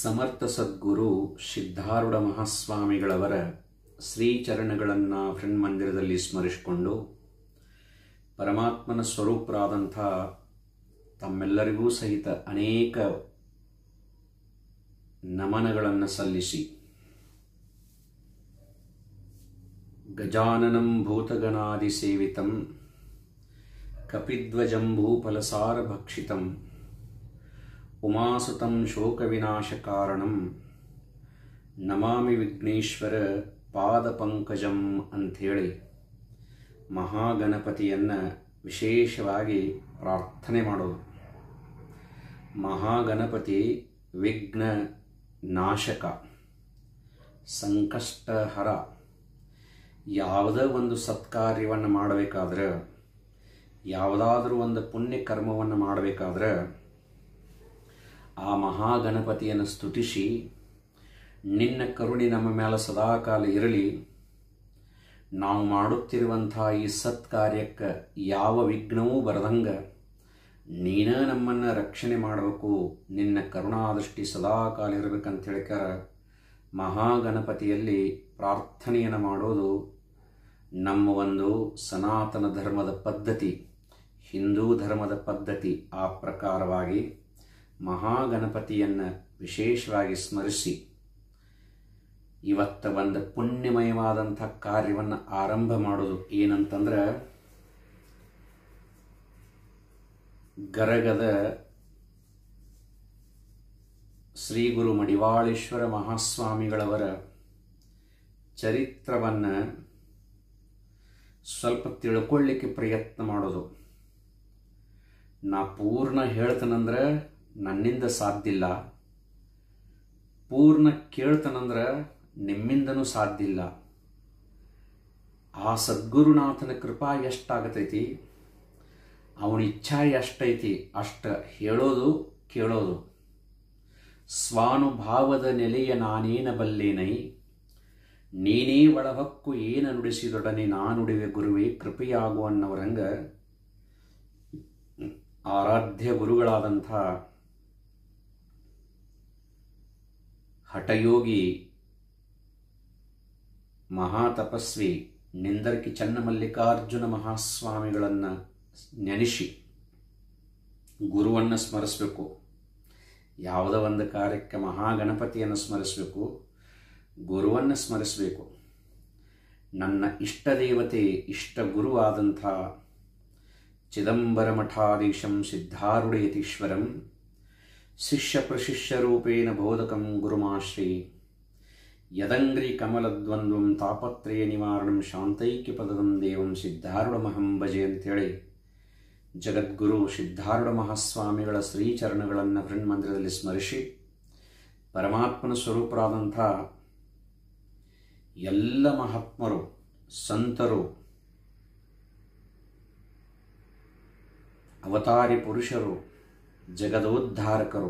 ಸಮರ್ಥ ಸದ್ಗುರು ಸಿದ್ಧಾರೂಢ ಮಹಾಸ್ವಾಮಿಗಳವರ ಶ್ರೀಚರಣಗಳನ್ನು ಮಂದಿರದಲ್ಲಿ ಸ್ಮರಿಸಿಕೊಂಡು ಪರಮಾತ್ಮನ ಸ್ವರೂಪರಾದಂಥ ತಮ್ಮೆಲ್ಲರಿಗೂ ಸಹಿತ ಅನೇಕ ನಮನಗಳನ್ನು ಸಲ್ಲಿಸಿ ಗಜಾನನಂ ಭೂತಗಣಾದಿಸೇವಿತಂ ಕಪಿಧ್ವಜಂಬೂಫಲಸಾರಭಕ್ಷಿತಂ ಉಮಾಸುತಂ ಶೋಕವಿನಾಶಕಾರಣಂ ನಮಾಮಿ ವಿಘ್ನೇಶ್ವರ ಪಾದಪಂಕಜಂ ಅಂಥೇಳಿ ಮಹಾಗಣಪತಿಯನ್ನು ವಿಶೇಷವಾಗಿ ಪ್ರಾರ್ಥನೆ ಮಾಡೋದು ಮಹಾಗಣಪತಿ ವಿಘ್ನ ನಾಶಕ ಸಂಕಷ್ಟಹರ ಯಾವುದೇ ಒಂದು ಸತ್ಕಾರ್ಯವನ್ನು ಮಾಡಬೇಕಾದ್ರೆ ಯಾವುದಾದ್ರೂ ಒಂದು ಪುಣ್ಯ ಕರ್ಮವನ್ನು ಮಾಡಬೇಕಾದ್ರೆ ಆ ಮಹಾಗಣಪತಿಯನ್ನು ಸ್ತುತಿಸಿ ನಿನ್ನ ಕರುಣೆ ನಮ್ಮ ಮೇಲೆ ಸದಾಕಾಲ ಇರಲಿ ನಾವು ಮಾಡುತ್ತಿರುವಂಥ ಈ ಸತ್ಕಾರ್ಯಕ್ಕೆ ಯಾವ ವಿಘ್ನವೂ ಬರದಂಗೆ ನೀನ ನಮ್ಮನ್ನು ರಕ್ಷಣೆ ಮಾಡಬೇಕು ನಿನ್ನ ಕರುಣಾದೃಷ್ಟಿ ಸದಾಕಾಲ ಇರಬೇಕಂತ ಹೇಳ್ಕಾರ ಮಹಾಗಣಪತಿಯಲ್ಲಿ ಪ್ರಾರ್ಥನೆಯನ್ನು ಮಾಡೋದು ನಮ್ಮ ಒಂದು ಸನಾತನ ಧರ್ಮದ ಪದ್ಧತಿ ಹಿಂದೂ ಧರ್ಮದ ಪದ್ಧತಿ ಆ ಪ್ರಕಾರವಾಗಿ ಮಹಾಗಣಪತಿಯನ್ನು ವಿಶೇಷವಾಗಿ ಸ್ಮರಿಸಿ ಇವತ್ತ ಒಂದು ಪುಣ್ಯಮಯವಾದಂಥ ಕಾರ್ಯವನ್ನು ಆರಂಭ ಮಾಡೋದು ಏನಂತಂದ್ರೆ ಗರಗದ ಶ್ರೀ ಗುರು ಮಡಿವಾಳೇಶ್ವರ ಮಹಾಸ್ವಾಮಿಗಳವರ ಚರಿತ್ರವನ್ನು ಸ್ವಲ್ಪ ತಿಳ್ಕೊಳ್ಳಿಕ್ಕೆ ಪ್ರಯತ್ನ ಮಾಡೋದು ನಾ ಪೂರ್ಣ ಹೇಳ್ತೇನಂದ್ರೆ ನನ್ನಿಂದ ಸಾಧ್ಯ ಇಲ್ಲ ಪೂರ್ಣ ಕೇಳ್ತಾನಂದ್ರೆ ನಿಮ್ಮಿಂದನೂ ಸಾಧ್ಯ ಇಲ್ಲ ಆ ಸದ್ಗುರುನಾಥನ ಕೃಪಾ ಎಷ್ಟಾಗತೈತಿ ಅವನ ಇಚ್ಛಾ ಎಷ್ಟೈತಿ ಅಷ್ಟ ಹೇಳೋದು ಕೇಳೋದು ಸ್ವಾನುಭಾವದ ನೆಲೆಯ ನಾನೇನ ಬಲ್ಲೇನೈ ನೀನೇ ಒಳಹಕ್ಕು ಏನ ನುಡಿಸಿದೊಡನೆ ನಾನುಡಿವೆ ಗುರುವೇ ಕೃಪೆಯಾಗು ಅನ್ನವರಂಗ ಆರಾಧ್ಯ ಗುರುಗಳಾದಂಥ ಹಠಯೋಗಿ ಮಹಾತಪಸ್ವಿ ನಿಂದರ್ಕಿ ಚನ್ನಮಲ್ಲಿಕಾರ್ಜುನ ಮಹಾಸ್ವಾಮಿಗಳನ್ನು ನೆನೆಸಿ ಗುರುವನ್ನು ಸ್ಮರಿಸಬೇಕು ಯಾವುದೋ ಒಂದು ಕಾರ್ಯಕ್ಕೆ ಮಹಾಗಣಪತಿಯನ್ನು ಸ್ಮರಿಸಬೇಕು ಗುರುವನ್ನು ಸ್ಮರಿಸಬೇಕು ನನ್ನ ಇಷ್ಟ ದೇವತೆ ಇಷ್ಟ ಗುರುವಾದಂಥ ಚಿದಂಬರ ಮಠಾಧೀಶಂ ಸಿದ್ಧಾರುಢಯತೀಶ್ವರಂ ಶಿಷ್ಯ ಪ್ರಶಿಷ್ಯರೂಪೇಣ ಬೋಧಕಂ ಗುರುಮಾಶ್ರೀ ಯದಂಗ್ರಿ ಕಮಲದ್ವಂದ್ವಂ ತಾಪತ್ರಯ ನಿವಾರಣಂ ಶಾಂತೈಕ್ಯ ಪದದಂ ದೇವಂ ಸಿದ್ಧಾರುಢಮಹಂ ಭಜೆ ಅಂತೇಳಿ ಜಗದ್ಗುರು ಸಿದ್ಧಾರುಢ ಮಹಾಸ್ವಾಮಿಗಳ ಶ್ರೀಚರಣಗಳನ್ನು ಮಂದಿರದಲ್ಲಿ ಸ್ಮರಿಸಿ ಪರಮಾತ್ಮನ ಸ್ವರೂಪರಾದಂಥ ಎಲ್ಲ ಮಹಾತ್ಮರು ಸಂತರು ಅವತಾರಿ ಪುರುಷರು ಜಗದೋದ್ಧಾರಕರು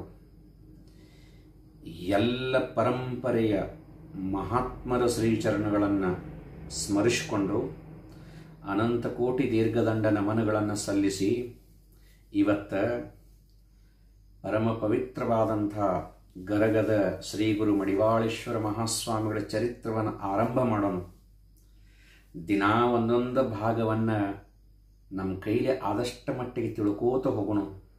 ಎಲ್ಲ ಪರಂಪರೆಯ ಮಹಾತ್ಮರ ಶ್ರೀಚರಣಗಳನ್ನು ಸ್ಮರಿಸಿಕೊಂಡು ಅನಂತ ಕೋಟಿ ದೀರ್ಘದಂಡ ನಮನಗಳನ್ನು ಸಲ್ಲಿಸಿ ಇವತ್ತ ಪರಮ ಪವಿತ್ರವಾದಂಥ ಗರಗದ ಶ್ರೀ ಗುರು ಮಡಿವಾಳೇಶ್ವರ ಮಹಾಸ್ವಾಮಿಗಳ ಚರಿತ್ರವನ್ನು ಆರಂಭ ಮಾಡೋಣ ದಿನಾ ಒಂದೊಂದು ಭಾಗವನ್ನು ನಮ್ಮ ಕೈಲಿ ಆದಷ್ಟು ಮಟ್ಟಿಗೆ ತಿಳ್ಕೋತ ಹೋಗೋಣ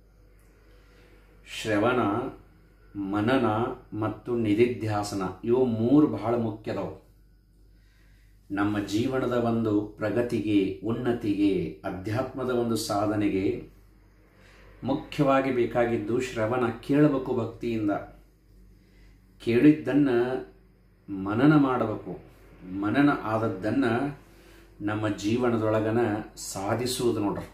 ಶ್ರವಣ ಮನನ ಮತ್ತು ನಿಧಿಧ್ಯಾಸನ ಇವು ಮೂರು ಬಹಳ ಮುಖ್ಯದವು ನಮ್ಮ ಜೀವನದ ಒಂದು ಪ್ರಗತಿಗೆ ಉನ್ನತಿಗೆ ಅಧ್ಯಾತ್ಮದ ಒಂದು ಸಾಧನೆಗೆ ಮುಖ್ಯವಾಗಿ ಬೇಕಾಗಿದ್ದು ಶ್ರವಣ ಕೇಳಬೇಕು ಭಕ್ತಿಯಿಂದ ಕೇಳಿದ್ದನ್ನು ಮನನ ಮಾಡಬೇಕು ಮನನ ಆದದ್ದನ್ನು ನಮ್ಮ ಜೀವನದೊಳಗನ ಸಾಧಿಸುವುದು ನೋಡ್ರಿ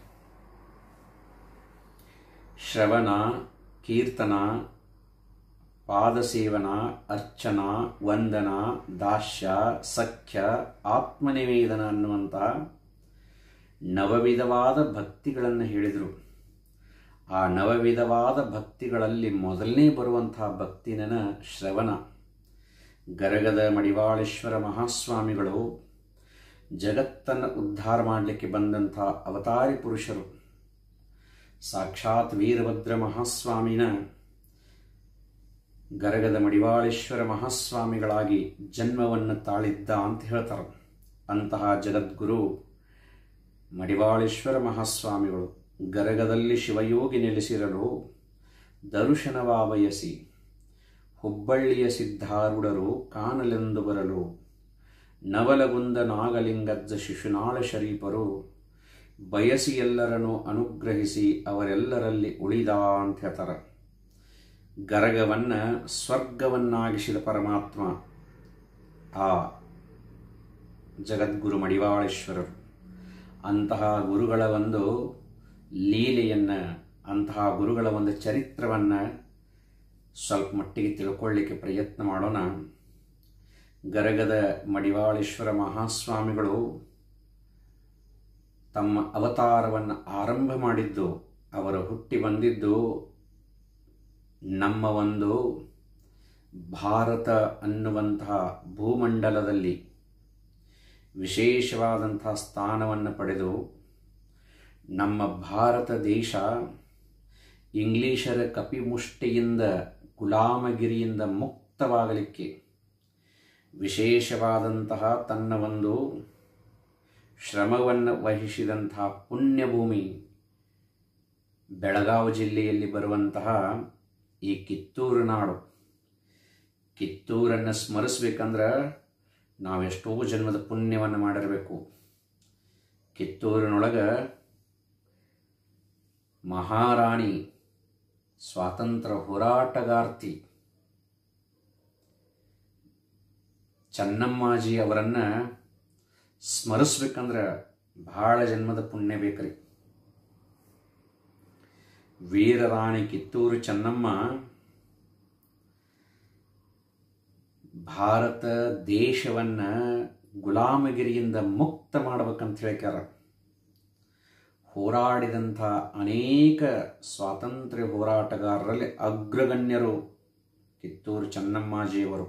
ಶ್ರವಣ ಕೀರ್ತನ ಪಾದಸೇವನ ಅರ್ಚನ ವಂದನ ದಾಸ್ಯ ಸಖ್ಯ ಆತ್ಮನಿವೇದನ ಅನ್ನುವಂಥ ನವವಿಧವಾದ ಭಕ್ತಿಗಳನ್ನು ಹೇಳಿದರು ಆ ನವವಿಧವಾದ ಭಕ್ತಿಗಳಲ್ಲಿ ಮೊದಲನೇ ಬರುವಂತಹ ಭಕ್ತಿನ ಶ್ರವಣ ಗರಗದ ಮಡಿವಾಳೇಶ್ವರ ಮಹಾಸ್ವಾಮಿಗಳು ಜಗತ್ತನ್ನು ಉದ್ಧಾರ ಮಾಡಲಿಕ್ಕೆ ಬಂದಂಥ ಅವತಾರಿ ಪುರುಷರು ಸಾಕ್ಷಾತ್ ವೀರಭದ್ರ ಮಹಾಸ್ವಾಮಿನ ಗರಗದ ಮಡಿವಾಳೇಶ್ವರ ಮಹಾಸ್ವಾಮಿಗಳಾಗಿ ಜನ್ಮವನ್ನು ತಾಳಿದ್ದ ಅಂತ ಹೇಳ್ತಾರೆ ಅಂತಹ ಜಗದ್ಗುರು ಮಡಿವಾಳೇಶ್ವರ ಮಹಾಸ್ವಾಮಿಗಳು ಗರಗದಲ್ಲಿ ಶಿವಯೋಗಿ ನೆಲೆಸಿರಲು ದರ್ಶನವ ಬಯಸಿ ಹುಬ್ಬಳ್ಳಿಯ ಸಿದ್ಧಾರೂಢರು ಕಾಣಲೆಂದು ಬರಲು ನವಲಗುಂದ ನಾಗಲಿಂಗಜ್ಜ ಶಿಶುನಾಳ ಶರೀಫರು ಬಯಸಿ ಎಲ್ಲರನ್ನು ಅನುಗ್ರಹಿಸಿ ಅವರೆಲ್ಲರಲ್ಲಿ ಉಳಿದ ಅಂತ ಹೇಳ್ತಾರೆ ಗರಗವನ್ನು ಸ್ವರ್ಗವನ್ನಾಗಿಸಿದ ಪರಮಾತ್ಮ ಆ ಜಗದ್ಗುರು ಮಡಿವಾಳೇಶ್ವರರು ಅಂತಹ ಗುರುಗಳ ಒಂದು ಲೀಲೆಯನ್ನು ಅಂತಹ ಗುರುಗಳ ಒಂದು ಚರಿತ್ರವನ್ನು ಸ್ವಲ್ಪ ಮಟ್ಟಿಗೆ ತಿಳ್ಕೊಳ್ಳಿಕ್ಕೆ ಪ್ರಯತ್ನ ಮಾಡೋಣ ಗರಗದ ಮಡಿವಾಳೇಶ್ವರ ಮಹಾಸ್ವಾಮಿಗಳು ತಮ್ಮ ಅವತಾರವನ್ನು ಆರಂಭ ಮಾಡಿದ್ದು ಅವರು ಹುಟ್ಟಿ ಬಂದಿದ್ದು ನಮ್ಮ ಒಂದು ಭಾರತ ಅನ್ನುವಂತಹ ಭೂಮಂಡಲದಲ್ಲಿ ವಿಶೇಷವಾದಂತಹ ಸ್ಥಾನವನ್ನು ಪಡೆದು ನಮ್ಮ ಭಾರತ ದೇಶ ಇಂಗ್ಲಿಷರ ಕಪಿಮುಷ್ಟಿಯಿಂದ ಗುಲಾಮಗಿರಿಯಿಂದ ಮುಕ್ತವಾಗಲಿಕ್ಕೆ ವಿಶೇಷವಾದಂತಹ ತನ್ನ ಒಂದು ಶ್ರಮವನ್ನು ವಹಿಸಿದಂತಹ ಪುಣ್ಯಭೂಮಿ ಬೆಳಗಾವಿ ಜಿಲ್ಲೆಯಲ್ಲಿ ಬರುವಂತಹ ಈ ಕಿತ್ತೂರು ನಾಡು ಕಿತ್ತೂರನ್ನು ಸ್ಮರಿಸ್ಬೇಕಂದ್ರೆ ನಾವೆಷ್ಟೋ ಜನ್ಮದ ಪುಣ್ಯವನ್ನು ಮಾಡಿರಬೇಕು ಕಿತ್ತೂರಿನೊಳಗೆ ಮಹಾರಾಣಿ ಸ್ವಾತಂತ್ರ್ಯ ಹೋರಾಟಗಾರ್ತಿ ಚೆನ್ನಮ್ಮಾಜಿ ಅವರನ್ನು ಸ್ಮರಿಸ್ಬೇಕಂದ್ರೆ ಬಹಳ ಜನ್ಮದ ಪುಣ್ಯ ಬೇಕ್ರಿ ವೀರರಾಣಿ ಕಿತ್ತೂರು ಚೆನ್ನಮ್ಮ ಭಾರತ ದೇಶವನ್ನು ಗುಲಾಮಗಿರಿಯಿಂದ ಮುಕ್ತ ಮಾಡ್ಬೇಕಂತ ಹೇಳ್ಕ್ಯಾರ ಹೋರಾಡಿದಂಥ ಅನೇಕ ಸ್ವಾತಂತ್ರ್ಯ ಹೋರಾಟಗಾರರಲ್ಲಿ ಅಗ್ರಗಣ್ಯರು ಕಿತ್ತೂರು ಚೆನ್ನಮ್ಮಾಜಿಯವರು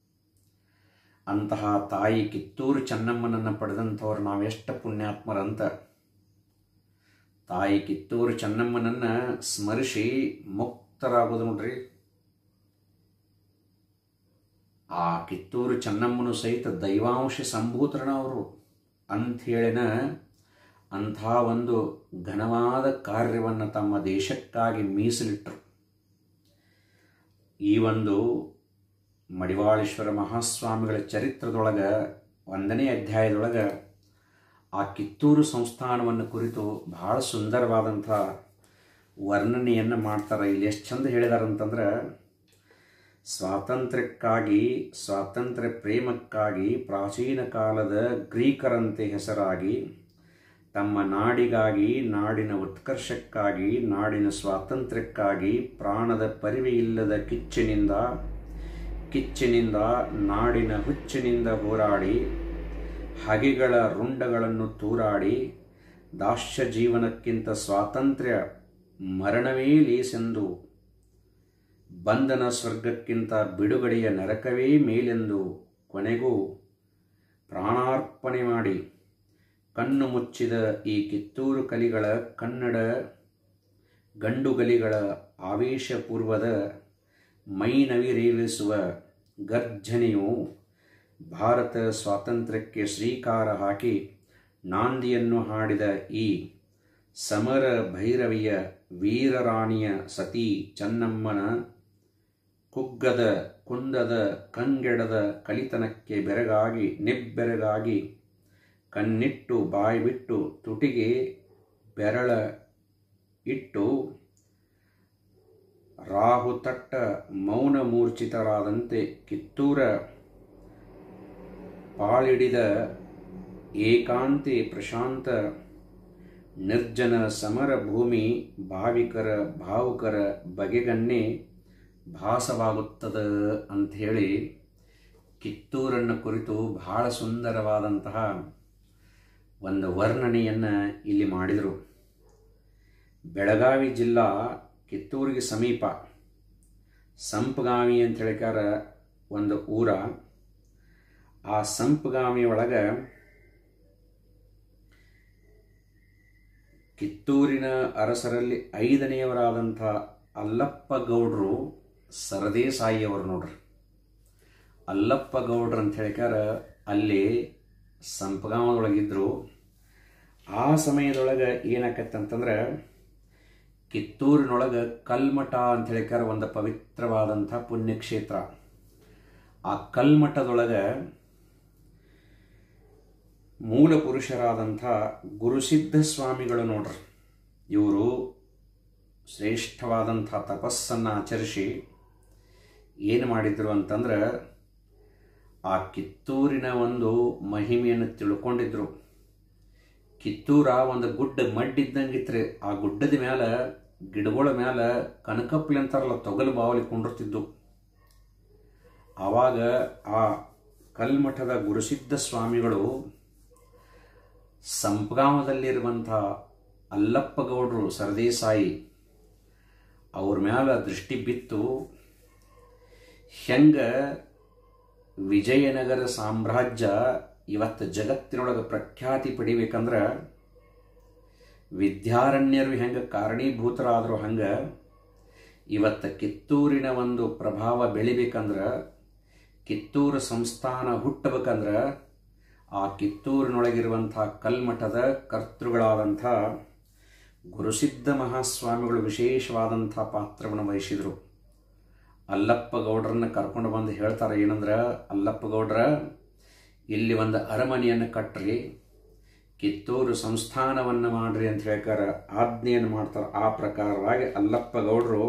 ಅಂತಹ ತಾಯಿ ಕಿತ್ತೂರು ಚೆನ್ನಮ್ಮನನ್ನು ಪಡೆದಂಥವ್ರು ನಾವೆಷ್ಟು ಪುಣ್ಯಾತ್ಮರಂತ ತಾಯಿ ಕಿತ್ತೂರು ಚೆನ್ನಮ್ಮನನ್ನು ಸ್ಮರಿಸಿ ಮುಕ್ತರಾಗೋದು ನೋಡ್ರಿ ಆ ಕಿತ್ತೂರು ಚೆನ್ನಮ್ಮನು ಸಹಿತ ದೈವಾಂಶ ಸಂಭೂತರಣ ಅವರು ಅಂಥೇಳಿನ ಅಂಥ ಒಂದು ಘನವಾದ ಕಾರ್ಯವನ್ನು ತಮ್ಮ ದೇಶಕ್ಕಾಗಿ ಮೀಸಲಿಟ್ಟರು ಈ ಒಂದು ಮಡಿವಾಳೇಶ್ವರ ಮಹಾಸ್ವಾಮಿಗಳ ಚರಿತ್ರದೊಳಗೆ ಒಂದನೇ ಅಧ್ಯಾಯದೊಳಗೆ ಆ ಕಿತ್ತೂರು ಸಂಸ್ಥಾನವನ್ನು ಕುರಿತು ಬಹಳ ಸುಂದರವಾದಂಥ ವರ್ಣನೆಯನ್ನು ಮಾಡ್ತಾರೆ ಇಲ್ಲಿ ಎಷ್ಟು ಚಂದ ಹೇಳಿದಾರಂತಂದ್ರೆ ಸ್ವಾತಂತ್ರ್ಯಕ್ಕಾಗಿ ಸ್ವಾತಂತ್ರ್ಯ ಪ್ರೇಮಕ್ಕಾಗಿ ಪ್ರಾಚೀನ ಕಾಲದ ಗ್ರೀಕರಂತೆ ಹೆಸರಾಗಿ ತಮ್ಮ ನಾಡಿಗಾಗಿ ನಾಡಿನ ಉತ್ಕರ್ಷಕ್ಕಾಗಿ ನಾಡಿನ ಸ್ವಾತಂತ್ರ್ಯಕ್ಕಾಗಿ ಪ್ರಾಣದ ಪರಿವೆಯಿಲ್ಲದ ಕಿಚ್ಚಿನಿಂದ ಕಿಚ್ಚಿನಿಂದ ನಾಡಿನ ಹುಚ್ಚಿನಿಂದ ಹೋರಾಡಿ ಹಗೆಗಳ ರುಂಡಗಳನ್ನು ತೂರಾಡಿ ದಾಸ್ಯ ಜೀವನಕ್ಕಿಂತ ಸ್ವಾತಂತ್ರ್ಯ ಮರಣವೇ ಲೇಸೆಂದು ಬಂಧನ ಸ್ವರ್ಗಕ್ಕಿಂತ ಬಿಡುಗಡೆಯ ನರಕವೇ ಮೇಲೆಂದು ಕೊನೆಗೂ ಪ್ರಾಣಾರ್ಪಣೆ ಮಾಡಿ ಕಣ್ಣು ಮುಚ್ಚಿದ ಈ ಕಿತ್ತೂರು ಕಲಿಗಳ ಕನ್ನಡ ಗಂಡುಗಲಿಗಳ ಆವೇಶಪೂರ್ವದ ಮೈನವಿರೇಳಿಸುವ ಗರ್ಜನೆಯು ಭಾರತ ಸ್ವಾತಂತ್ರ್ಯಕ್ಕೆ ಶ್ರೀಕಾರ ಹಾಕಿ ನಾಂದಿಯನ್ನು ಹಾಡಿದ ಈ ಸಮರ ಭೈರವಿಯ ವೀರರಾಣಿಯ ಸತಿ ಚೆನ್ನಮ್ಮನ ಕುಗ್ಗದ ಕುಂದದ ಕಂಗೆಡದ ಕಲಿತನಕ್ಕೆ ಬೆರಗಾಗಿ ನಿಬ್ಬೆರಗಾಗಿ ಕಣ್ಣಿಟ್ಟು ಬಾಯ್ಬಿಟ್ಟು ತುಟಿಗೆ ಬೆರಳ ಇಟ್ಟು ರಾಹುತಟ್ಟ ಮೌನ ಮೂರ್ಛಿತರಾದಂತೆ ಕಿತ್ತೂರ ಪಾಳಿಡಿದ ಏಕಾಂತಿ ಪ್ರಶಾಂತ ನಿರ್ಜನ ಸಮರ ಭೂಮಿ ಭಾವಿಕರ ಭಾವುಕರ ಬಗೆಗನ್ನೇ ಭಾಸವಾಗುತ್ತದೆ ಅಂಥೇಳಿ ಕಿತ್ತೂರನ್ನು ಕುರಿತು ಬಹಳ ಸುಂದರವಾದಂತಹ ಒಂದು ವರ್ಣನೆಯನ್ನು ಇಲ್ಲಿ ಮಾಡಿದರು ಬೆಳಗಾವಿ ಜಿಲ್ಲಾ ಕಿತ್ತೂರಿಗೆ ಸಮೀಪ ಸಂಪಗಾಮಿ ಅಂತ ಹೇಳಿಕಾರ ಒಂದು ಊರ ಆ ಸಂಪಗಾಮಿ ಒಳಗೆ ಕಿತ್ತೂರಿನ ಅರಸರಲ್ಲಿ ಐದನೆಯವರಾದಂಥ ಅಲ್ಲಪ್ಪ ಗೌಡರು ಸರದೇ ಸಾಯಿಯವರು ನೋಡ್ರಿ ಅಲ್ಲಪ್ಪ ಗೌಡ್ರು ಅಂತ ಹೇಳಿಕಾರ ಅಲ್ಲಿ ಸಂಪಗಾಮದೊಳಗಿದ್ರು ಆ ಸಮಯದೊಳಗೆ ಏನಾಕತ್ತಂತಂದ್ರೆ ಕಿತ್ತೂರಿನೊಳಗೆ ಕಲ್ಮಠ ಅಂತ ಹೇಳಿಕಾರ ಒಂದು ಪವಿತ್ರವಾದಂಥ ಪುಣ್ಯಕ್ಷೇತ್ರ ಆ ಕಲ್ಮಠದೊಳಗೆ ಮೂಲ ಪುರುಷರಾದಂಥ ಗುರುಸಿದ್ಧ ಸ್ವಾಮಿಗಳು ನೋಡ್ರಿ ಇವರು ಶ್ರೇಷ್ಠವಾದಂಥ ತಪಸ್ಸನ್ನು ಆಚರಿಸಿ ಏನು ಮಾಡಿದ್ರು ಅಂತಂದ್ರೆ ಆ ಕಿತ್ತೂರಿನ ಒಂದು ಮಹಿಮೆಯನ್ನು ತಿಳ್ಕೊಂಡಿದ್ರು ಕಿತ್ತೂರ ಒಂದು ಗುಡ್ಡ ಮಡ್ಡಿದ್ದಂಗಿತ್ರಿ ಆ ಗುಡ್ಡದ ಮೇಲೆ ಗಿಡಗಳ ಮೇಲೆ ಕನಕಪ್ಲಿ ಅಂತಾರಲ್ಲ ತೊಗಲು ಬಾವಲಿ ಕುಂಡಿರ್ತಿದ್ದು ಆವಾಗ ಆ ಕಲ್ಮಠದ ಗುರುಸಿದ್ಧ ಸ್ವಾಮಿಗಳು ಸಂಪಗಾಮದಲ್ಲಿರುವಂಥ ಅಲ್ಲಪ್ಪ ಗೌಡ್ರು ಸರದೇಸಾಯಿ ಅವ್ರ ಮ್ಯಾಲ ದೃಷ್ಟಿ ಬಿತ್ತು ಹೆಂಗ ವಿಜಯನಗರ ಸಾಮ್ರಾಜ್ಯ ಇವತ್ತು ಜಗತ್ತಿನೊಳಗೆ ಪ್ರಖ್ಯಾತಿ ಪಡಿಬೇಕಂದ್ರೆ ವಿದ್ಯಾರಣ್ಯರು ಹೆಂಗೆ ಕಾರಣೀಭೂತರಾದರು ಹಂಗೆ ಇವತ್ತು ಕಿತ್ತೂರಿನ ಒಂದು ಪ್ರಭಾವ ಬೆಳಿಬೇಕಂದ್ರೆ ಕಿತ್ತೂರು ಸಂಸ್ಥಾನ ಹುಟ್ಟಬೇಕಂದ್ರೆ ಆ ಕಿತ್ತೂರಿನೊಳಗಿರುವಂಥ ಕಲ್ಮಠದ ಕರ್ತೃಗಳಾದಂಥ ಗುರುಸಿದ್ಧ ಮಹಾಸ್ವಾಮಿಗಳು ವಿಶೇಷವಾದಂಥ ಪಾತ್ರವನ್ನು ವಹಿಸಿದರು ಅಲ್ಲಪ್ಪ ಗೌಡ್ರನ್ನ ಕರ್ಕೊಂಡು ಬಂದು ಹೇಳ್ತಾರೆ ಏನಂದ್ರೆ ಅಲ್ಲಪ್ಪ ಗೌಡ್ರ ಇಲ್ಲಿ ಒಂದು ಅರಮನೆಯನ್ನು ಕಟ್ರಿ ಕಿತ್ತೂರು ಸಂಸ್ಥಾನವನ್ನು ಮಾಡ್ರಿ ಅಂತ ಹೇಳ್ಕಾರ ಆಜ್ಞೆಯನ್ನು ಮಾಡ್ತಾರೆ ಆ ಪ್ರಕಾರವಾಗಿ ಅಲ್ಲಪ್ಪ ಗೌಡ್ರು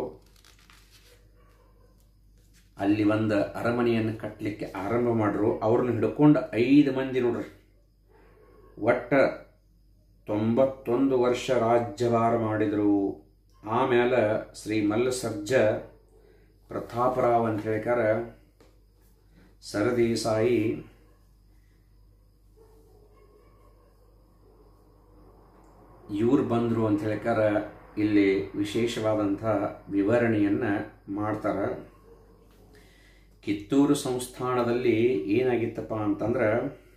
ಅಲ್ಲಿ ಒಂದು ಅರಮನೆಯನ್ನು ಕಟ್ಟಲಿಕ್ಕೆ ಆರಂಭ ಮಾಡ್ರು ಅವ್ರನ್ನ ಹಿಡ್ಕೊಂಡು ಐದು ಮಂದಿ ನೋಡ್ರಿ ಒಟ್ಟ ತೊಂಬತ್ತೊಂದು ವರ್ಷ ರಾಜ್ಯಭಾರ ಮಾಡಿದರು ಆಮೇಲೆ ಶ್ರೀ ಮಲ್ಲಸರ್ಜ ಪ್ರತಾಪರಾವ್ ಅಂತ ಹೇಳ್ಕಾರ ಸರದೇಸಾಯಿ ಇವ್ರು ಬಂದರು ಅಂತ ಹೇಳ್ಕಾರ ಇಲ್ಲಿ ವಿಶೇಷವಾದಂಥ ವಿವರಣೆಯನ್ನು ಮಾಡ್ತಾರೆ ಕಿತ್ತೂರು ಸಂಸ್ಥಾನದಲ್ಲಿ ಏನಾಗಿತ್ತಪ್ಪ ಅಂತಂದ್ರೆ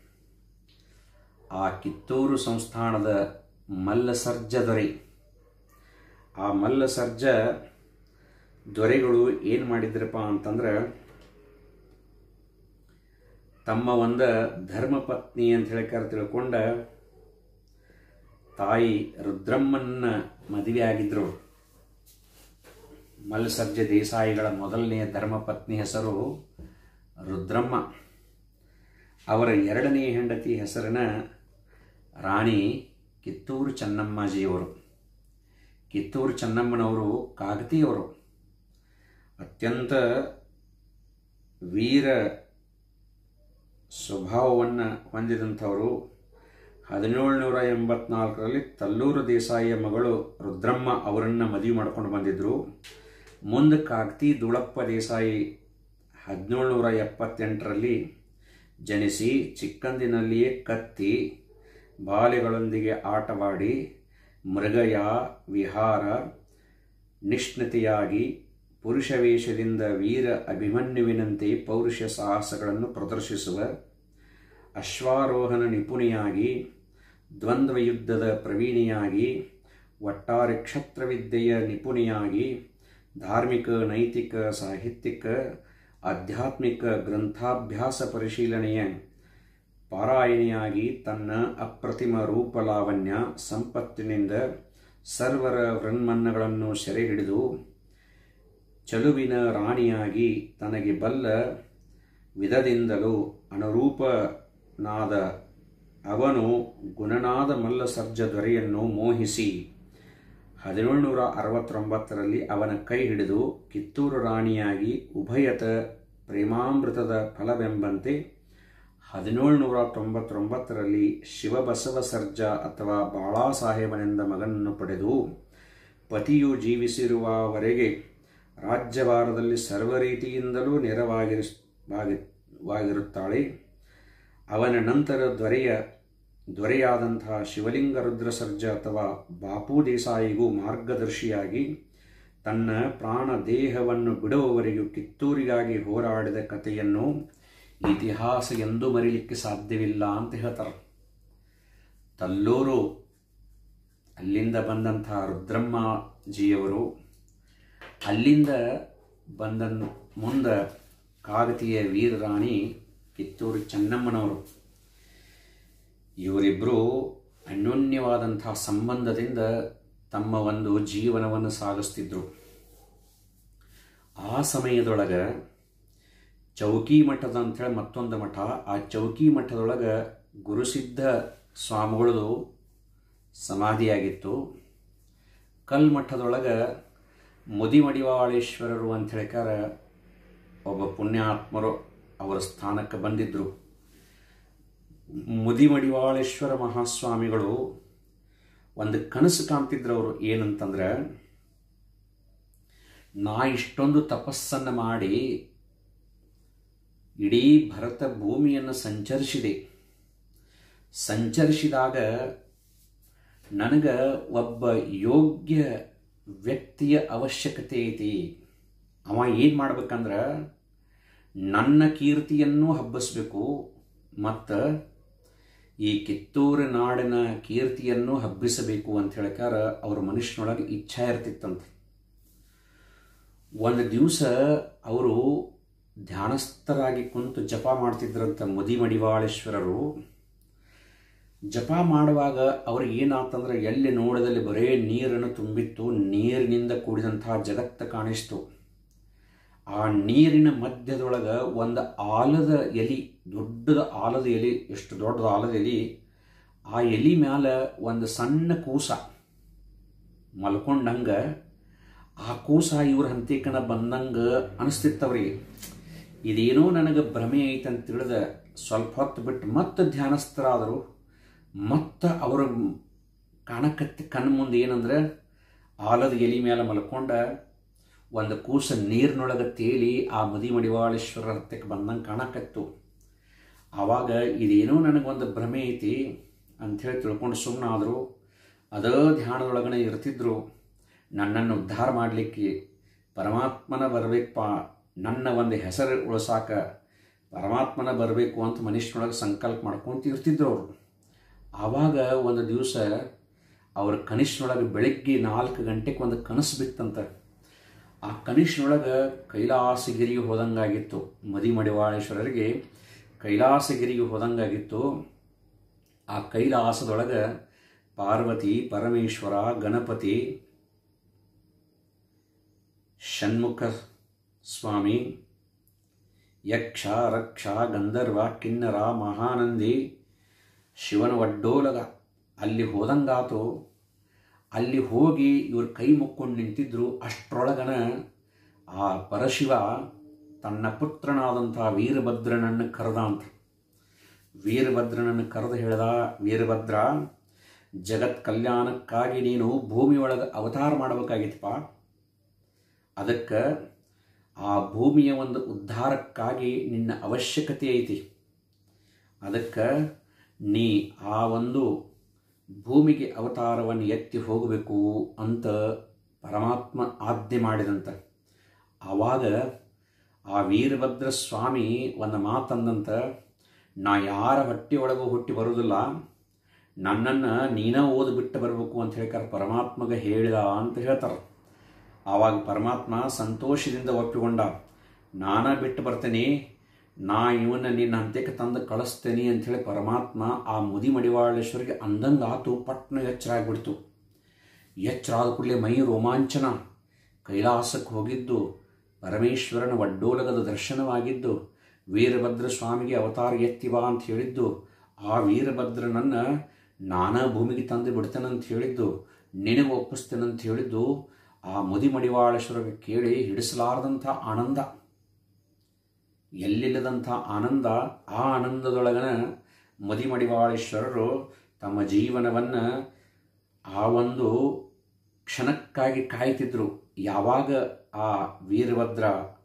ಆ ಕಿತ್ತೂರು ಸಂಸ್ಥಾನದ ಮಲ್ಲಸರ್ಜ ದೊರೆ ಆ ಮಲ್ಲಸರ್ಜ ದೊರೆಗಳು ಏನು ಮಾಡಿದ್ರಪ್ಪ ಅಂತಂದ್ರೆ ತಮ್ಮ ಒಂದು ಧರ್ಮಪತ್ನಿ ಅಂತ ಹೇಳ್ಕಾರ ತಿಳ್ಕೊಂಡ ತಾಯಿ ರುದ್ರಮ್ಮನ್ನ ಮದುವೆ ಆಗಿದ್ರು ಮಲ್ಲಸರ್ಜ ದೇಸಾಯಿಗಳ ಮೊದಲನೆಯ ಧರ್ಮಪತ್ನಿ ಹೆಸರು ರುದ್ರಮ್ಮ ಅವರ ಎರಡನೆಯ ಹೆಂಡತಿ ಹೆಸರಿನ ರಾಣಿ ಕಿತ್ತೂರು ಚೆನ್ನಮ್ಮಾಜಿಯವರು ಕಿತ್ತೂರು ಚೆನ್ನಮ್ಮನವರು ಕಾಗತಿಯವರು ಅತ್ಯಂತ ವೀರ ಸ್ವಭಾವವನ್ನು ಹೊಂದಿದಂಥವರು ಹದಿನೇಳುನೂರ ಎಂಬತ್ನಾಲ್ಕರಲ್ಲಿ ತಲ್ಲೂರು ದೇಸಾಯಿಯ ಮಗಳು ರುದ್ರಮ್ಮ ಅವರನ್ನು ಮದುವೆ ಮಾಡ್ಕೊಂಡು ಬಂದಿದ್ದರು ಮುಂದೆ ಕಾಗ್ತಿ ದುಳಪ್ಪ ದೇಸಾಯಿ ಹದಿನೇಳುನೂರ ಎಪ್ಪತ್ತೆಂಟರಲ್ಲಿ ಜನಿಸಿ ಚಿಕ್ಕಂದಿನಲ್ಲಿಯೇ ಕತ್ತಿ ಬಾಲೆಗಳೊಂದಿಗೆ ಆಟವಾಡಿ ಮೃಗಯ ವಿಹಾರ ನಿಷ್ಣತೆಯಾಗಿ ಪುರುಷ ವೇಷದಿಂದ ವೀರ ಅಭಿಮನ್ಯುವಿನಂತೆ ಪೌರುಷ ಸಾಹಸಗಳನ್ನು ಪ್ರದರ್ಶಿಸುವ ಅಶ್ವಾರೋಹಣ ನಿಪುಣಿಯಾಗಿ ದ್ವಂದ್ವ ಯುದ್ಧದ ಪ್ರವೀಣಿಯಾಗಿ ಒಟ್ಟಾರೆ ಕ್ಷತ್ರವಿದ್ಯೆಯ ನಿಪುಣಿಯಾಗಿ ಧಾರ್ಮಿಕ ನೈತಿಕ ಸಾಹಿತ್ಯಿಕ ಆಧ್ಯಾತ್ಮಿಕ ಗ್ರಂಥಾಭ್ಯಾಸ ಪರಿಶೀಲನೆಯ ಪಾರಾಯಣಿಯಾಗಿ ತನ್ನ ಅಪ್ರತಿಮ ರೂಪಲಾವಣ್ಯ ಸಂಪತ್ತಿನಿಂದ ಸರ್ವರ ವೃನ್ಮನ್ನಗಳನ್ನು ಸೆರೆ ಹಿಡಿದು ಚಲುವಿನ ರಾಣಿಯಾಗಿ ತನಗೆ ಬಲ್ಲ ವಿಧದಿಂದಲೂ ಅನುರೂಪನಾದ ಅವನು ಗುಣನಾದ ಮಲ್ಲಸರ್ಜ ದೊರೆಯನ್ನು ಮೋಹಿಸಿ ಹದಿನೇಳುನೂರ ಅರವತ್ತೊಂಬತ್ತರಲ್ಲಿ ಅವನ ಕೈ ಹಿಡಿದು ಕಿತ್ತೂರು ರಾಣಿಯಾಗಿ ಉಭಯತ ಪ್ರೇಮಾಮೃತದ ಫಲವೆಂಬಂತೆ ಹದಿನೇಳುನೂರ ತೊಂಬತ್ತೊಂಬತ್ತರಲ್ಲಿ ಶಿವಬಸವ ಸರ್ಜ ಅಥವಾ ಬಾಳಾಸಾಹೇಬನೆಂದ ಮಗನನ್ನು ಪಡೆದು ಪತಿಯು ಜೀವಿಸಿರುವವರೆಗೆ ರಾಜ್ಯಭಾರದಲ್ಲಿ ಸರ್ವ ರೀತಿಯಿಂದಲೂ ನೆರವಾಗಿರಿಸ್ ವಾಗಿರುತ್ತಾಳೆ ಅವನ ನಂತರ ದೊರೆಯ ದೊರೆಯಾದಂತಹ ಶಿವಲಿಂಗ ರುದ್ರಸರ್ಜ ಅಥವಾ ಬಾಪು ದೇಸಾಯಿಗೂ ಮಾರ್ಗದರ್ಶಿಯಾಗಿ ತನ್ನ ಪ್ರಾಣ ದೇಹವನ್ನು ಬಿಡುವವರೆಗೂ ಕಿತ್ತೂರಿಗಾಗಿ ಹೋರಾಡಿದ ಕಥೆಯನ್ನು ಇತಿಹಾಸ ಎಂದೂ ಮರೀಲಿಕ್ಕೆ ಸಾಧ್ಯವಿಲ್ಲ ಅಂತ ಹೇಳ್ತಾರೆ ತಲ್ಲೂರು ಅಲ್ಲಿಂದ ಬಂದಂತಹ ರುದ್ರಮ್ಮಜಿಯವರು ಅಲ್ಲಿಂದ ಬಂದ ಮುಂದೆ ಕಾಗತಿಯ ವೀರರಾಣಿ ಕಿತ್ತೂರು ಚೆನ್ನಮ್ಮನವರು ಇವರಿಬ್ಬರು ಅನ್ಯೋನ್ಯವಾದಂತಹ ಸಂಬಂಧದಿಂದ ತಮ್ಮ ಒಂದು ಜೀವನವನ್ನು ಸಾಗಿಸ್ತಿದ್ರು ಆ ಸಮಯದೊಳಗೆ ಚೌಕಿ ಮಠದ ಅಂಥೇಳಿ ಮತ್ತೊಂದು ಮಠ ಆ ಚೌಕಿ ಮಠದೊಳಗೆ ಗುರುಸಿದ್ಧ ಸ್ವಾಮಿಗಳದು ಸಮಾಧಿಯಾಗಿತ್ತು ಕಲ್ಮಠದೊಳಗೆ ಮುದಿಮಡಿವಾಳೇಶ್ವರರು ಅಂತ ಹೇಳಿಕಾರ ಒಬ್ಬ ಪುಣ್ಯಾತ್ಮರು ಅವರ ಸ್ಥಾನಕ್ಕೆ ಬಂದಿದ್ದರು ಮುದಿಮಡಿವಾಳೇಶ್ವರ ಮಹಾಸ್ವಾಮಿಗಳು ಒಂದು ಕನಸು ಕಾಣ್ತಿದ್ರು ಅವರು ಏನಂತಂದ್ರೆ ನಾ ಇಷ್ಟೊಂದು ತಪಸ್ಸನ್ನು ಮಾಡಿ ಇಡೀ ಭರತ ಭೂಮಿಯನ್ನು ಸಂಚರಿಸಿದೆ ಸಂಚರಿಸಿದಾಗ ನನಗೆ ಒಬ್ಬ ಯೋಗ್ಯ ವ್ಯಕ್ತಿಯ ಅವಶ್ಯಕತೆ ಐತಿ ಅವ ಏನು ಮಾಡ್ಬೇಕಂದ್ರೆ ನನ್ನ ಕೀರ್ತಿಯನ್ನು ಹಬ್ಬಿಸ್ಬೇಕು ಮತ್ತು ಈ ಕಿತ್ತೂರು ನಾಡಿನ ಕೀರ್ತಿಯನ್ನು ಹಬ್ಬಿಸಬೇಕು ಅಂತ ಹೇಳ್ಕಾರ ಅವ್ರ ಮನುಷ್ಯನೊಳಗೆ ಇಚ್ಛಾ ಇರ್ತಿತ್ತಂತೆ ಒಂದು ದಿವಸ ಅವರು ಧ್ಯಾನಸ್ಥರಾಗಿ ಕುಂತು ಜಪ ಮಾಡ್ತಿದ್ರಂತ ಮುದಿಮಡಿವಾಳೇಶ್ವರರು ಜಪ ಮಾಡುವಾಗ ಅವ್ರಿಗೆ ಏನಾತಂದ್ರೆ ಎಲ್ಲಿ ನೋಡದಲ್ಲಿ ಬರೇ ನೀರನ್ನು ತುಂಬಿತ್ತು ನೀರಿನಿಂದ ಕೂಡಿದಂತಹ ಜಗತ್ತ ಕಾಣಿಸ್ತು ಆ ನೀರಿನ ಮಧ್ಯದೊಳಗೆ ಒಂದು ಆಲದ ಎಲಿ ದೊಡ್ಡದ ಆಲದ ಎಲಿ ಎಷ್ಟು ದೊಡ್ಡದ ಆಲದ ಎಲಿ ಆ ಎಲಿ ಮ್ಯಾಲ ಒಂದು ಸಣ್ಣ ಕೂಸ ಮಲ್ಕೊಂಡಂಗ ಆ ಕೂಸ ಇವ್ರ ಹಂತಿಕನ ಬಂದಂಗ ಅನಿಸ್ತಿತ್ತವ್ರಿಗೆ ಇದೇನೋ ನನಗೆ ಭ್ರಮೆ ಐತಂತ ತಿಳಿದ ಸ್ವಲ್ಪ ಹೊತ್ತು ಬಿಟ್ಟು ಮತ್ತೆ ಧ್ಯಾನಸ್ಥರಾದರು ಮತ್ತು ಅವರ ಕಾಣಕತ್ತಿ ಕಣ್ಣು ಮುಂದೆ ಏನಂದ್ರೆ ಆಲದ ಎಲಿ ಮೇಲೆ ಮಲ್ಕೊಂಡ ಒಂದು ಕೂಸ ನೀರಿನೊಳಗೆ ತೇಲಿ ಆ ಮದಿ ಮಡಿವಾಳೇಶ್ವರ ಹತ್ತಕ್ಕೆ ಬಂದಂಗೆ ಕಾಣಕತ್ತು ಆವಾಗ ಇದೇನೋ ನನಗೊಂದು ಭ್ರಮೆ ಐತಿ ಅಂಥೇಳಿ ತಿಳ್ಕೊಂಡು ಸುಮ್ಮನಾದರು ಅದೇ ಧ್ಯಾನದೊಳಗನೆ ಇರ್ತಿದ್ರು ನನ್ನನ್ನು ಉದ್ಧಾರ ಮಾಡಲಿಕ್ಕೆ ಪರಮಾತ್ಮನ ಬರಬೇಕಪ್ಪ ನನ್ನ ಒಂದು ಹೆಸರು ಉಳಿಸಾಕ ಪರಮಾತ್ಮನ ಬರಬೇಕು ಅಂತ ಮನುಷ್ಯನೊಳಗೆ ಸಂಕಲ್ಪ ಮಾಡ್ಕೊಂತ ಇರ್ತಿದ್ರು ಅವರು ಆವಾಗ ಒಂದು ದಿವಸ ಅವ್ರ ಕನಿಷ್ಠನೊಳಗೆ ಬೆಳಗ್ಗೆ ನಾಲ್ಕು ಗಂಟೆಗೆ ಒಂದು ಕನಸು ಬಿತ್ತಂತ ಆ ಕನಿಷ್ಠನೊಳಗೆ ಕೈಲಾಸಗಿರಿಗೆ ಹೋದಂಗಾಗಿತ್ತು ಮದಿಮಡಿವಾಳೇಶ್ವರರಿಗೆ ಕೈಲಾಸಗಿರಿಗೆ ಹೋದಂಗಾಗಿತ್ತು ಆ ಕೈಲಾಸದೊಳಗೆ ಪಾರ್ವತಿ ಪರಮೇಶ್ವರ ಗಣಪತಿ ಷಣ್ಮುಖ ಸ್ವಾಮಿ ಯಕ್ಷ ರಕ್ಷ ಗಂಧರ್ವ ಕಿನ್ನರ ಮಹಾನಂದಿ ಶಿವನ ಒಡ್ಡೋಲಗ ಅಲ್ಲಿ ಹೋದಂಗಾತು ಅಲ್ಲಿ ಹೋಗಿ ಇವ್ರ ಕೈ ಮುಕ್ಕೊಂಡು ನಿಂತಿದ್ರು ಅಷ್ಟರೊಳಗನ ಆ ಪರಶಿವ ತನ್ನ ಪುತ್ರನಾದಂಥ ವೀರಭದ್ರನನ್ನು ಕರೆದ ಅಂತ ವೀರಭದ್ರನನ್ನು ಕರೆದು ಹೇಳ್ದ ವೀರಭದ್ರ ಜಗತ್ ಕಲ್ಯಾಣಕ್ಕಾಗಿ ನೀನು ಭೂಮಿಯೊಳಗೆ ಅವತಾರ ಮಾಡಬೇಕಾಗಿತ್ತಪ್ಪ ಅದಕ್ಕೆ ಆ ಭೂಮಿಯ ಒಂದು ಉದ್ಧಾರಕ್ಕಾಗಿ ನಿನ್ನ ಅವಶ್ಯಕತೆ ಐತಿ ಅದಕ್ಕೆ ನೀ ಆ ಒಂದು ಭೂಮಿಗೆ ಅವತಾರವನ್ನು ಎತ್ತಿ ಹೋಗಬೇಕು ಅಂತ ಪರಮಾತ್ಮ ಆಜ್ಞೆ ಮಾಡಿದಂತ ಆವಾಗ ಆ ವೀರಭದ್ರ ಸ್ವಾಮಿ ಒಂದು ಮಾತಂದಂತ ನಾ ಯಾರ ಹೊಟ್ಟೆಯೊಳಗೂ ಹುಟ್ಟಿ ಬರುವುದಿಲ್ಲ ನನ್ನನ್ನು ನೀನೇ ಓದ್ಬಿಟ್ಟು ಬರಬೇಕು ಅಂತ ಹೇಳ್ಕಾರ ಪರಮಾತ್ಮಗೆ ಹೇಳಿದ ಅಂತ ಹೇಳ್ತಾರೆ ಆವಾಗ ಪರಮಾತ್ಮ ಸಂತೋಷದಿಂದ ಒಪ್ಪಿಕೊಂಡ ನಾನ ಬಿಟ್ಟು ಬರ್ತೇನೆ ನಾ ಇವನ್ನ ನಿನ್ನ ಹಂತಕ್ಕೆ ತಂದು ಕಳಿಸ್ತೇನೆ ಅಂಥೇಳಿ ಪರಮಾತ್ಮ ಆ ಮುದಿ ಮಡಿವಾಳೇಶ್ವರಿಗೆ ಅಂದಂಗೆ ಆತು ಪಟ್ನ ಎಚ್ಚರ ಆಗ್ಬಿಡ್ತು ಎಚ್ಚರ ಆದ ಕೂಡಲೇ ಮೈ ರೋಮಾಂಚನ ಕೈಲಾಸಕ್ಕೆ ಹೋಗಿದ್ದು ಪರಮೇಶ್ವರನ ಒಡ್ಡೋಲಗದ ದರ್ಶನವಾಗಿದ್ದು ವೀರಭದ್ರ ಸ್ವಾಮಿಗೆ ಅವತಾರ ಎತ್ತಿ ಬಾ ಅಂತ ಹೇಳಿದ್ದು ಆ ವೀರಭದ್ರನನ್ನು ನಾನಾ ಭೂಮಿಗೆ ತಂದು ಬಿಡ್ತೇನಂತ ಹೇಳಿದ್ದು ನಿನಗೆ ಒಪ್ಪಿಸ್ತೇನಂತ ಹೇಳಿದ್ದು ಆ ಮುದಿ ಮಡಿವಾಳೇಶ್ವರಿಗೆ ಕೇಳಿ ಹಿಡಿಸಲಾರದಂಥ ಆನಂದ ಎಲ್ಲಿಲ್ಲದಂಥ ಆನಂದ ಆ ಆನಂದದೊಳಗನ ಮದಿಮಡಿವಾಳೇಶ್ವರರು ತಮ್ಮ ಜೀವನವನ್ನು ಆ ಒಂದು ಕ್ಷಣಕ್ಕಾಗಿ ಕಾಯ್ತಿದ್ರು ಯಾವಾಗ ಆ ವೀರಭದ್ರ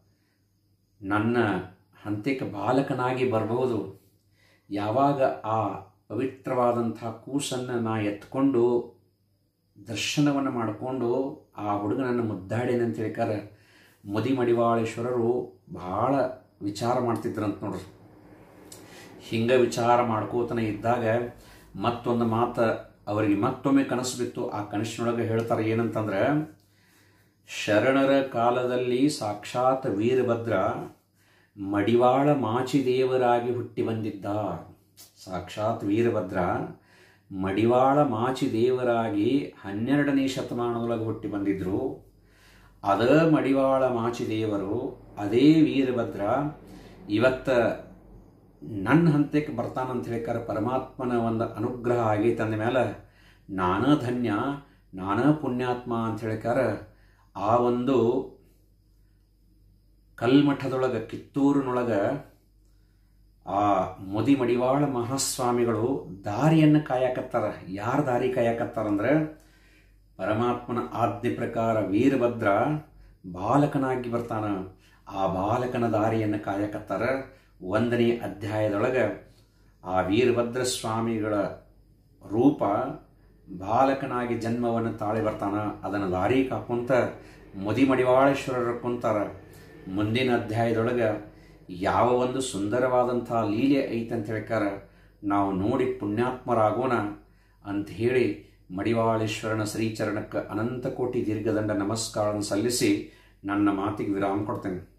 ನನ್ನ ಹಂತಿಕ ಬಾಲಕನಾಗಿ ಬರಬಹುದು ಯಾವಾಗ ಆ ಪವಿತ್ರವಾದಂಥ ಕೂಸನ್ನು ನಾ ಎತ್ಕೊಂಡು ದರ್ಶನವನ್ನು ಮಾಡಿಕೊಂಡು ಆ ಹುಡುಗನನ್ನು ಮುದ್ದಾಡೇನೆ ಅಂತ ಹೇಳ್ತಾರೆ ಮದಿಮಡಿವಾಳೇಶ್ವರರು ಭಾಳ ವಿಚಾರ ಮಾಡ್ತಿದ್ರಂತ ನೋಡ್ರಿ ಹಿಂಗೆ ವಿಚಾರ ಮಾಡ್ಕೋತನೇ ಇದ್ದಾಗ ಮತ್ತೊಂದು ಮಾತು ಅವರಿಗೆ ಮತ್ತೊಮ್ಮೆ ಕನಸು ಬಿತ್ತು ಆ ಕನಸಿನೊಳಗೆ ಹೇಳ್ತಾರೆ ಏನಂತಂದ್ರೆ ಶರಣರ ಕಾಲದಲ್ಲಿ ಸಾಕ್ಷಾತ್ ವೀರಭದ್ರ ಮಡಿವಾಳ ಮಾಚಿದೇವರಾಗಿ ಹುಟ್ಟಿ ಬಂದಿದ್ದ ಸಾಕ್ಷಾತ್ ವೀರಭದ್ರ ಮಡಿವಾಳ ಮಾಚಿದೇವರಾಗಿ ಹನ್ನೆರಡನೇ ಶತಮಾನದೊಳಗೆ ಹುಟ್ಟಿ ಬಂದಿದ್ರು ಅದ ಮಡಿವಾಳ ಮಾಚಿದೇವರು ಅದೇ ವೀರಭದ್ರ ಇವತ್ತ ನನ್ನ ಹಂತಕ್ಕೆ ಬರ್ತಾನಂತ ಹೇಳಿಕಾರ ಪರಮಾತ್ಮನ ಒಂದು ಅನುಗ್ರಹ ಆಗೈತೆ ಅಂದ ಮೇಲೆ ನಾನ ಧನ್ಯ ನಾನ ಪುಣ್ಯಾತ್ಮ ಅಂತ ಹೇಳಿಕಾರ ಆ ಒಂದು ಕಲ್ಮಠದೊಳಗೆ ಕಿತ್ತೂರಿನೊಳಗೆ ಆ ಮುದಿ ಮಡಿವಾಳ ಮಹಾಸ್ವಾಮಿಗಳು ದಾರಿಯನ್ನು ಕಾಯಕತ್ತಾರ ಯಾರ ದಾರಿ ಕಾಯಕತ್ತಾರಂದ್ರೆ ಪರಮಾತ್ಮನ ಆಜ್ಞೆ ಪ್ರಕಾರ ವೀರಭದ್ರ ಬಾಲಕನಾಗಿ ಬರ್ತಾನ ಆ ಬಾಲಕನ ದಾರಿಯನ್ನು ಕಾಯಕತ್ತಾರ ಒಂದನೇ ಅಧ್ಯಾಯದೊಳಗೆ ಆ ವೀರಭದ್ರ ಸ್ವಾಮಿಗಳ ರೂಪ ಬಾಲಕನಾಗಿ ಜನ್ಮವನ್ನು ತಾಳಿ ಬರ್ತಾನ ಅದನ್ನು ದಾರಿ ಕಾಕೊಂತ ಮುದಿ ಮಡಿವಾಳೇಶ್ವರರು ಕುಂತಾರ ಮುಂದಿನ ಅಧ್ಯಾಯದೊಳಗೆ ಯಾವ ಒಂದು ಸುಂದರವಾದಂಥ ಲೀಲೆ ಐತೆ ಅಂತ ಹೇಳ್ಕಾರ ನಾವು ನೋಡಿ ಪುಣ್ಯಾತ್ಮರಾಗೋಣ ಅಂತ ಹೇಳಿ ಮಡಿವಾಳೇಶ್ವರನ ಶ್ರೀಚರಣಕ್ಕೆ ಅನಂತ ಕೋಟಿ ದೀರ್ಘದಂಡ ನಮಸ್ಕಾರವನ್ನು ಸಲ್ಲಿಸಿ ನನ್ನ ಮಾತಿಗೆ ವಿರಾಮ ಕೊಡ್ತೇನೆ